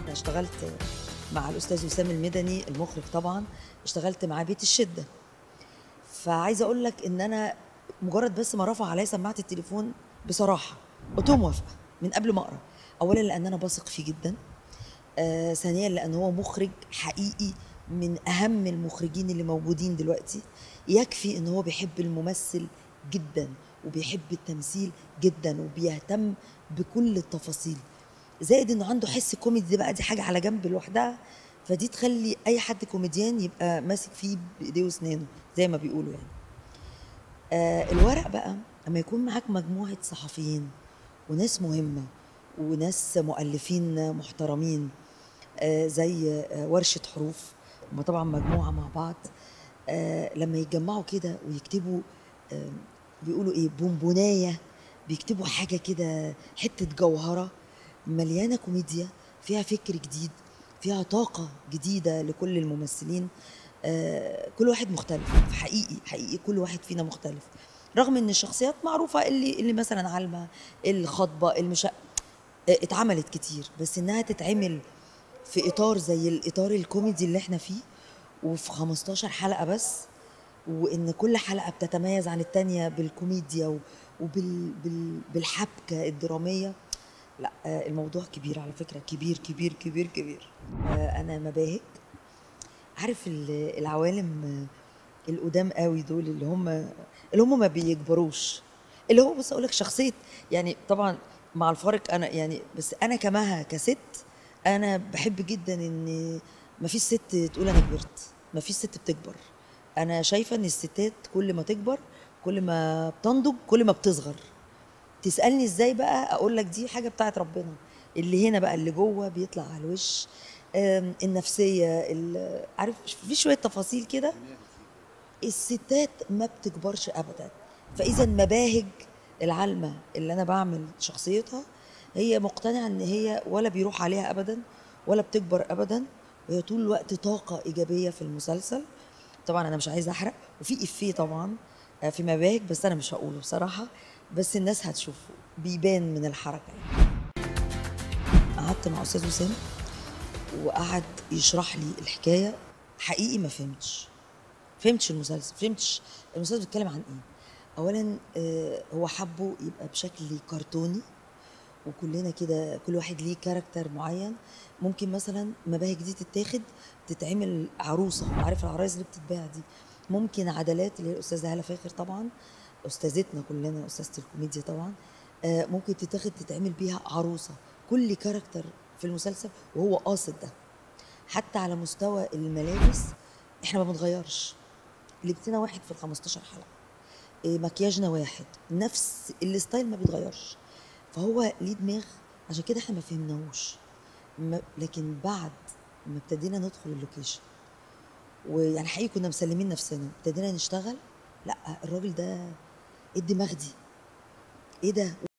انا اشتغلت مع الاستاذ وسام المدني المخرج طبعا اشتغلت معاه بيت الشده فعايزه اقول لك ان انا مجرد بس ما رفع عليا سماعه التليفون بصراحه قلت له موافقه من قبل ما اقرا اولا لان انا بثق فيه جدا آه ثانيا لان هو مخرج حقيقي من اهم المخرجين اللي موجودين دلوقتي يكفي ان هو بيحب الممثل جدا وبيحب التمثيل جدا وبيهتم بكل التفاصيل زائد انه عنده حس كوميدي دي بقى دي حاجه على جنب لوحدها فدي تخلي اي حد كوميديان يبقى ماسك فيه بايديه واسنانه زي ما بيقولوا يعني آه الورق بقى اما يكون معاك مجموعه صحفيين وناس مهمه وناس مؤلفين محترمين آه زي آه ورشه حروف هم طبعا مجموعه مع بعض آه لما يتجمعوا كده ويكتبوا آه بيقولوا ايه بونبونايه بيكتبوا حاجه كده حته جوهره مليانه كوميديا فيها فكر جديد فيها طاقه جديده لكل الممثلين آه كل واحد مختلف حقيقي حقيقي كل واحد فينا مختلف رغم ان الشخصيات معروفه اللي اللي مثلا علمه الخطبه المش اتعملت كتير بس انها تتعمل في اطار زي الاطار الكوميدي اللي احنا فيه وفي 15 حلقه بس وان كل حلقه بتتميز عن التانية بالكوميديا وبالحبكه الدراميه لا الموضوع كبير على فكره كبير كبير كبير كبير انا مباهج عارف العوالم القدام قوي دول اللي هم اللي هم ما بيكبروش اللي هو بص اقول لك شخصيه يعني طبعا مع الفارق انا يعني بس انا كمها كست انا بحب جدا ان ما فيش ست تقول انا كبرت ما فيش ست بتكبر انا شايفه ان الستات كل ما تكبر كل ما بتنضج كل ما بتصغر تسالني ازاي بقى اقول لك دي حاجه بتاعت ربنا اللي هنا بقى اللي جوه بيطلع على الوش النفسيه عارف في شويه تفاصيل كده الستات ما بتكبرش ابدا فاذا مباهج العلمه اللي انا بعمل شخصيتها هي مقتنعه ان هي ولا بيروح عليها ابدا ولا بتكبر ابدا وهي طول الوقت طاقه ايجابيه في المسلسل طبعا انا مش عايزه احرق وفي افيه طبعا في مباهج بس انا مش هقوله بصراحه بس الناس هتشوفه بيبان من الحركه يعني. قعدت مع استاذ وسام وقعد يشرح لي الحكايه حقيقي ما فهمتش فهمتش المسلسل فهمتش المسلسل بيتكلم عن ايه اولا آه هو حبه يبقى بشكل كرتوني وكلنا كده كل واحد ليه كاركتر معين ممكن مثلا مباهج دي تتاخد تتعمل عروسه عارف العرايس اللي بتتباع دي ممكن عدلات اللي هي الاستاذه هاله فاخر طبعا استاذتنا كلنا استاذه الكوميديا طبعا آه ممكن تتاخد تتعمل بيها عروسه كل كاركتر في المسلسل وهو قاصد ده حتى على مستوى الملابس احنا ما بنتغيرش لبسنا واحد في ال 15 حلقه إيه مكياجنا واحد نفس الستايل ما بيتغيرش فهو ليه دماغ عشان كده احنا ما فهمناهوش لكن بعد ما ابتدينا ندخل اللوكيشن ويعني حقيقي كنا مسلمين نفسنا ابتدينا نشتغل لا الراجل ده ايه الدماغ دي ايه ده